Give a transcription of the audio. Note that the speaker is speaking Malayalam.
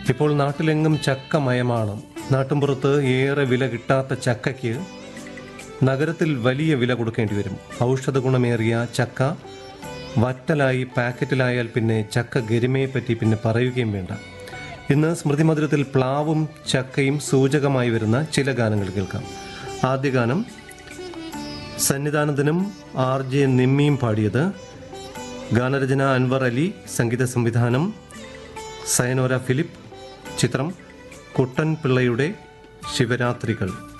ഇപ്പോൾ നാട്ടിലെങ്ങും ചക്കമയമാണ് നാട്ടുംപുറത്ത് ഏറെ വില കിട്ടാത്ത ചക്കയ്ക്ക് നഗരത്തിൽ വലിയ വില കൊടുക്കേണ്ടി വരും ഔഷധ ഗുണമേറിയ ചക്ക വറ്റലായി പാക്കറ്റിലായാൽ പിന്നെ ചക്ക ഗരിമയെ പറ്റി പിന്നെ പറയുകയും വേണ്ട ഇന്ന് സ്മൃതി മധുരത്തിൽ പ്ലാവും ചക്കയും സൂചകമായി വരുന്ന ചില ഗാനങ്ങൾ കേൾക്കാം ആദ്യ ഗാനം സന്നിധാനന്ദനും ആർ ജെ നിമ്മിയും പാടിയത് ഗാനരചന അൻവർ അലി സംഗീത സംവിധാനം സയനോര ഫിലിപ്പ് ചിത്രം കുട്ടൻ പിള്ളയുടെ ശിവരാത്രികൾ